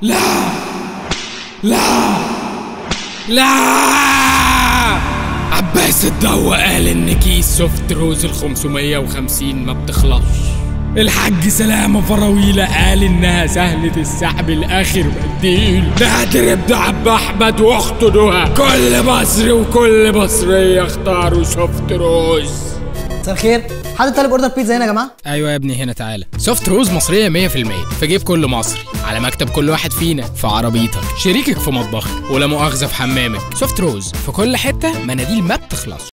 لا لا لا عباس الضوء قال ان كيس سوفت روز ال 550 ما بتخلصش الحاج سلامة فراويلة قال انها سهلة السحب الاخر بديل نادر ابن عم احمد واخته نهى كل مصري وكل مصرية اختاروا سوفت روز مساء الخير حد طالب اوردر بيتزا هنا يا جماعه ايوه يا ابني هنا تعالى سوفت روز مصريه 100% في جيب كل مصري على مكتب كل واحد فينا في عربيتك شريكك في مطبخك ولا مؤاخذه في حمامك سوفت روز في كل حته مناديل ما بتخلص